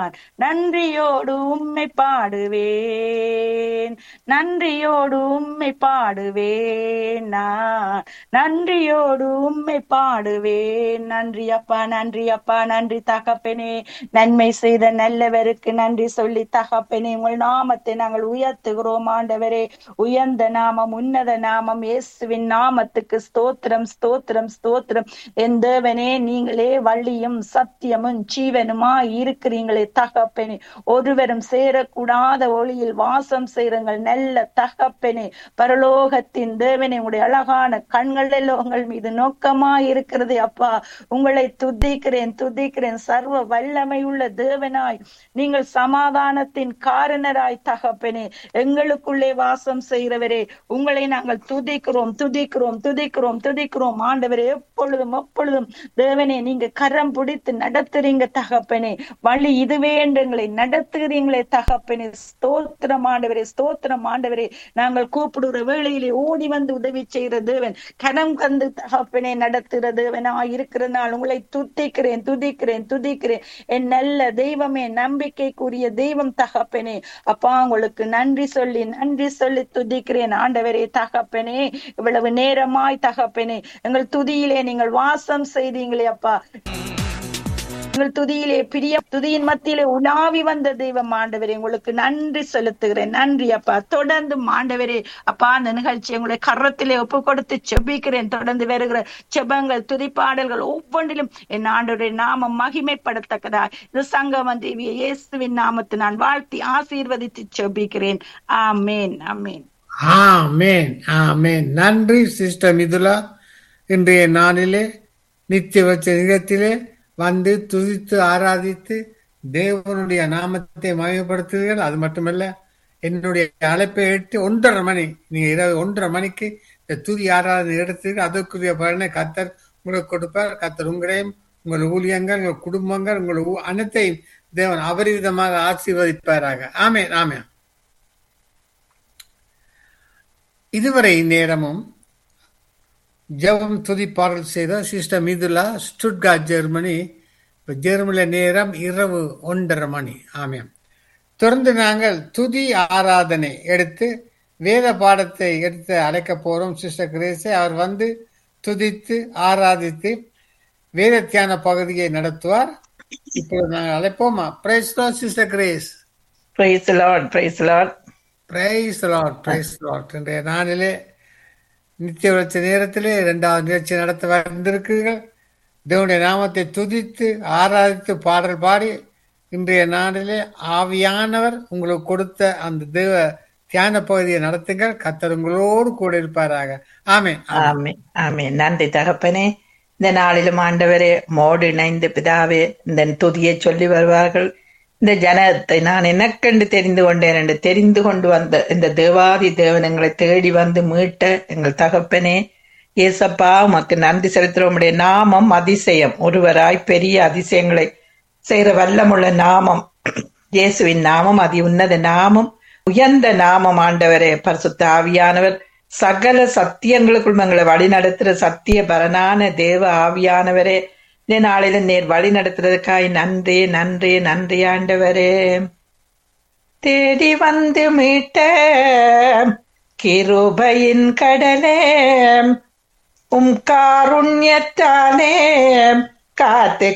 நான் நன்றியோடு உம்மை பாடுவேன் நன்றியோடு உம்மை பாடுவேன் நான் நன்றியோடு உம்மை பாடுவேன் நன்றி அப்பா நன்றி அப்பா நன்றி தகப்பனே நன்மை செய்த நல்லவருக்கு நன்றி சொல்லி தகப்பனே உங்கள் நாமத்தை நாங்கள் உயர்த்துகிறோம் ஆண்டவரே உயர்ந்த நாமம் உன்னத நாமம் இயேசுவின் நாமத்துக்கு ஸ்தோத்திரம் ஸ்தோத்திரம் ஸ்தோத்திரம் என் தேவனே நீங்களே வள்ளியும் சத்தியமும் ஜீவனுமா இருக்கிறீங்களே தகப்பனே ஒருவரும் சேரக்கூடாத ஒளியில் வாசம் செய்யுங்கள் நல்ல தகப்பனே பரலோகத்தின் தேவனே உங்களுடைய அழகான கண்கள் எல்லாம் உங்கள் மீது நோக்கமா இருக்கிறது அப்பா உங்களை துதிக்கிறேன் துதிக்கிறேன் சர்வ வல்லமை உள்ள தேவனாய் நீங்கள் சமாதானத்தின் காரணராய் தகப்பனே எங்களுக்குள்ளே வாசம் செய்கிறவரே உங்களை நாங்கள் துதிக்கிறோம் துதிக்கிறோம் துதிக்கிறோம் துதிக்கிறோம் ஆண்டவரே எப்பொழுதும் எப்பொழுதும் தேவனே நீங்க கரம் பிடித்து நடத்துறீங்க தகப்பனே வழி இதுவே என்று எங்களை நடத்துகிறீங்களே தகப்பனே ஸ்தோத்திரம் ஆண்டவரே ஸ்தோத்திரம் ஆண்டவரே நாங்கள் கூப்பிடுற வேளையிலே ஓடி வந்து உதவி செய்கிற தேவன் கரம் கந்து தகப்பனே நடத்துகிற தேவனா இருக்கிற நாள் உங்களை துதிக்கிறேன் துதிக்கிறேன் துதிக்கிறேன் என் நல்ல தெய்வமே நம்பிக்கைக்குரிய தெய்வம் தகப்பனே அப்பா உங்களுக்கு நன்றி சொல்லி நன்றி சொல்லி துதிக்கிறேன் ஆண்டவரே தகப்பனே இவ்வளவு நேரமாய் தகப்பனே எங்கள் துதியிலே நீங்கள் வாசம் செய்தீங்களே அப்பா எங்கள் துதியிலே பிரிய துதியின் மத்தியிலே உலாவி வந்த தெய்வம் ஆண்டவரே உங்களுக்கு நன்றி செலுத்துகிறேன் நன்றி அப்பா தொடர்ந்து ஆண்டவரே அப்பா அந்த நிகழ்ச்சி உங்களுடைய கரத்திலே ஒப்பு கொடுத்து செபிக்கிறேன் தொடர்ந்து வருகிற செபங்கள் துதிப்பாடல்கள் ஒவ்வொன்றிலும் என் ஆண்டவருடைய நாமம் மகிமைப்படத்தக்கதா இந்த சங்கம தேவிய இயேசுவின் நாமத்தை நான் வாழ்த்தி ஆசீர்வதித்து செபிக்கிறேன் ஆமேன் ஆமேன் ஆமேன் ஆமேன் நன்றி சிஸ்டர் மிதுலா இன்றைய நாளிலே நித்திய வச்ச நிகத்திலே வந்து துதித்து ஆராதித்து தேவனுடைய நாமத்தை மயப்படுத்துவீர்கள் அது மட்டுமல்ல என்னுடைய அழைப்பை எடுத்து ஒன்றரை மணி நீங்க இரவு ஒன்றரை மணிக்கு இந்த துதி ஆராதனை எடுத்து அதற்குரிய பலனை கத்தர் உங்களுக்கு கொடுப்பார் கத்தர் உங்களையும் உங்கள் ஊழியங்கள் உங்கள் குடும்பங்கள் உங்கள் ஊ- அனைத்தையும் தேவன் அபரிவிதமாக ஆசீர்வதிப்பாராக ஆமே ஆமே இதுவரை நேரமும் ஜெபம் துதி பாடல் செய்த சிஸ்டர் மிதுலா ஸ்டுட்கார்ட் ஜெர்மனி இப்ப ஜெர்மனில நேரம் இரவு ஒன்றரை மணி ஆமாம் தொடர்ந்து நாங்கள் துதி ஆராதனை எடுத்து வேத பாடத்தை எடுத்து அழைக்க போறோம் சிஸ்டர் கிரேஸை அவர் வந்து துதித்து ஆராதித்து வேத தியான பகுதியை நடத்துவார் இப்பொழுது நாங்கள் அழைப்போமா praise sister Grace praise lord praise lord praise lord praise lord இன்றைய நாளிலே நித்திய வளர்ச்சி நேரத்திலே இரண்டாவது நிகழ்ச்சி நடத்த வந்திருக்கிறீர்கள் தேவனுடைய நாமத்தை துதித்து ஆராதித்து பாடல் பாடி இன்றைய நாளிலே ஆவியானவர் உங்களுக்கு கொடுத்த அந்த தேவ தியான பகுதியை நடத்துங்கள் கத்தர் உங்களோடு கூட இருப்பாராக ஆமே ஆமே ஆமே நன்றி தகப்பனே இந்த நாளிலும் ஆண்டவரே மோடு இணைந்து பிதாவே இந்த துதியை சொல்லி வருவார்கள் இந்த ஜனத்தை நான் எனக்கென்று தெரிந்து கொண்டேன் என்று தெரிந்து கொண்டு வந்த இந்த தேவாதி தேவன் எங்களை தேடி வந்து மீட்ட எங்கள் தகப்பனே ஏசப்பா உமக்கு நன்றி செலுத்துகிற உம்முடைய நாமம் அதிசயம் ஒருவராய் பெரிய அதிசயங்களை செய்கிற வல்லமுள்ள நாமம் இயேசுவின் நாமம் அதி உன்னத நாமம் உயர்ந்த நாமம் ஆண்டவரே பரிசுத்த ஆவியானவர் சகல சத்தியங்களுக்குள் எங்களை வழி நடத்துற சத்திய பரனான தேவ ஆவியானவரே இந்த நாளில நேர் வழி நடத்துறதுக்காய் நன்றி நன்றி நன்றி ஆண்டவரே தேடி வந்து மீட்ட கிருபையின் கடலே உம் காருண்யத்தானே காத்து